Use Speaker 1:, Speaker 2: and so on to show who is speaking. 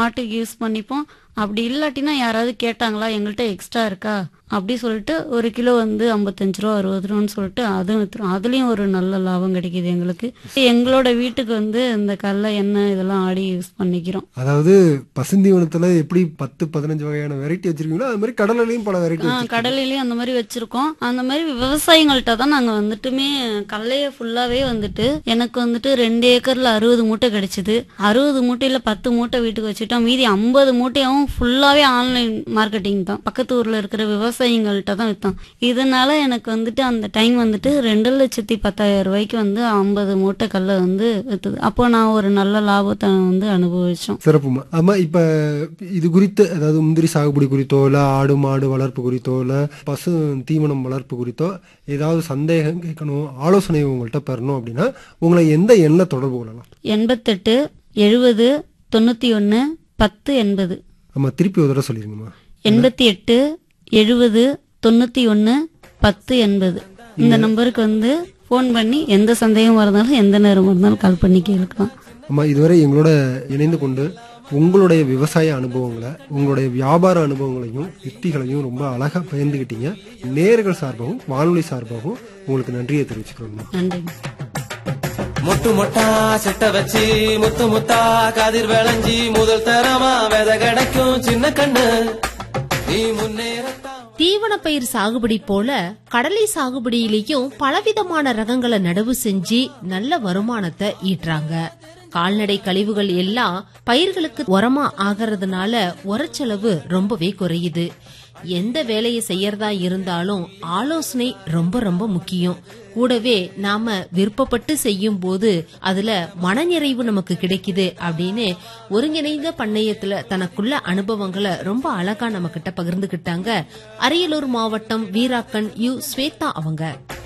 Speaker 1: மாட்டுக்கு யூஸ் பண்ணிப்போம் அப்படி இல்லாட்டினா யாராவது கேட்டாங்களா எங்கள்கிட்ட எக்ஸ்ட்ரா இருக்கா அப்படி சொல்லிட்டு ஒரு கிலோ வந்து ஐம்பத்தஞ்சு ரூபா அறுபது ரூபான்னு சொல்லிட்டு அதுவும் வித்துரும் அதுலயும் ஒரு நல்ல லாபம் கிடைக்குது எங்களுக்கு எங்களோட வீட்டுக்கு வந்து இந்த கடலை எண்ணெய் இதெல்லாம் ஆடி யூஸ் பண்ணிக்கிறோம்
Speaker 2: அதாவது பசுந்தீவனத்துல எப்படி பத்து பதினஞ்சு வகையான வெரைட்டி வச்சிருக்கீங்களோ அது மாதிரி கடலையும் பல வெரைட்டி
Speaker 1: ஆ, கடலையிலயும் அந்த மாதிரி வச்சிருக்கோம் அந்த மாதிரி விவசாயிகள்கிட்ட தான் நாங்க வந்துட்டுமே கடலைய ஃபுல்லாவே வந்துட்டு எனக்கு வந்துட்டு ரெண்டு ஏக்கர்ல அறுபது மூட்டை கிடைச்சது அறுபது மூட்டையில பத்து மூட்டை வீட்டுக்கு வச்சுட்டோம் மீதி ஐம்பது மூட்டையும் ஃபுல்லாவே ஆன்லைன் மார்க்கெட்டிங் தான் பக்கத்து ஊர்ல இருக்கிற விவசாயிகள்கிட்ட தான் வித்தோம் இதனால எனக்கு வந்துட்டு அந்த டைம் வந்துட்டு ரெண்டு லட்சத்தி பத்தாயிரம் ரூபாய்க்கு வந்து ஐம்பது மூட்டை கல்லை வந்து வித்துது அப்போ நான் ஒரு நல்ல லாபத்தை வந்து அனுபவிச்சோம்
Speaker 2: சிறப்புமா ஆமா இப்ப இது குறித்து அதாவது முந்திரி சாகுபடி குறித்தோ இல்ல ஆடு மாடு வளர்ப்பு குறித்தோ இல்ல பசு தீவனம் வளர்ப்பு குறித்தோ ஏதாவது சந்தேகம் கேட்கணும் ஆலோசனை உங்கள்கிட்ட பெறணும் அப்படின்னா உங்களை எந்த எண்ண தொடர்பு கொள்ளலாம்
Speaker 1: எண்பத்தெட்டு எழுபது தொண்ணூத்தி ஒன்னு பத்து எண்பது
Speaker 2: ஆமா திருப்பி ஒரு தடவை சொல்லிருங்கம்மா
Speaker 1: எண்பத்தி எட்டு எழுபது தொண்ணூத்தி ஒன்னு பத்து எண்பது இந்த நம்பருக்கு வந்து ஃபோன் பண்ணி எந்த சந்தேகமா இருந்தாலும் எந்த நேரமா இருந்தாலும் கால் பண்ணி கேட்கலாம்
Speaker 2: ஆமா இதுவரை எங்களோட இணைந்து கொண்டு உங்களுடைய விவசாய அனுபவங்களை உங்களுடைய வியாபார அனுபவங்களையும் யுக்திகளையும் ரொம்ப அழகா பகிர்ந்துக்கிட்டீங்க நேர்கள் சார்பாகவும் வானொலி சார்பாகவும் உங்களுக்கு நன்றியை தெரிவிச்சுக்கிறோம்
Speaker 1: நன்றி
Speaker 3: மொட்டு மொட்டா செட்ட வச்சு முத்து முத்தா கதிர் விளைஞ்சி முதல் தரமா வித கிடைக்கும் சின்ன கண்ணு நீ முன்னேறத்தான்
Speaker 4: தீவனப்பயிர் சாகுபடி போல கடலை சாகுபடியிலையும் பலவிதமான ரகங்களை நடவு செஞ்சு நல்ல வருமானத்தை ஈட்டுறாங்க கால்நடை கழிவுகள் எல்லாம் பயிர்களுக்கு உரமா ஆகறதுனால உரச்செலவு ரொம்பவே குறையுது எந்த வேலையை செய்யறதா இருந்தாலும் ஆலோசனை ரொம்ப ரொம்ப முக்கியம் கூடவே நாம விருப்பப்பட்டு செய்யும் போது அதுல மனநிறைவு நமக்கு கிடைக்குது அப்படின்னு ஒருங்கிணைந்த பண்ணையத்துல தனக்குள்ள அனுபவங்களை ரொம்ப அழகா நம்ம கிட்ட பகிர்ந்துகிட்டாங்க அரியலூர் மாவட்டம் வீராக்கன் யு ஸ்வேதா அவங்க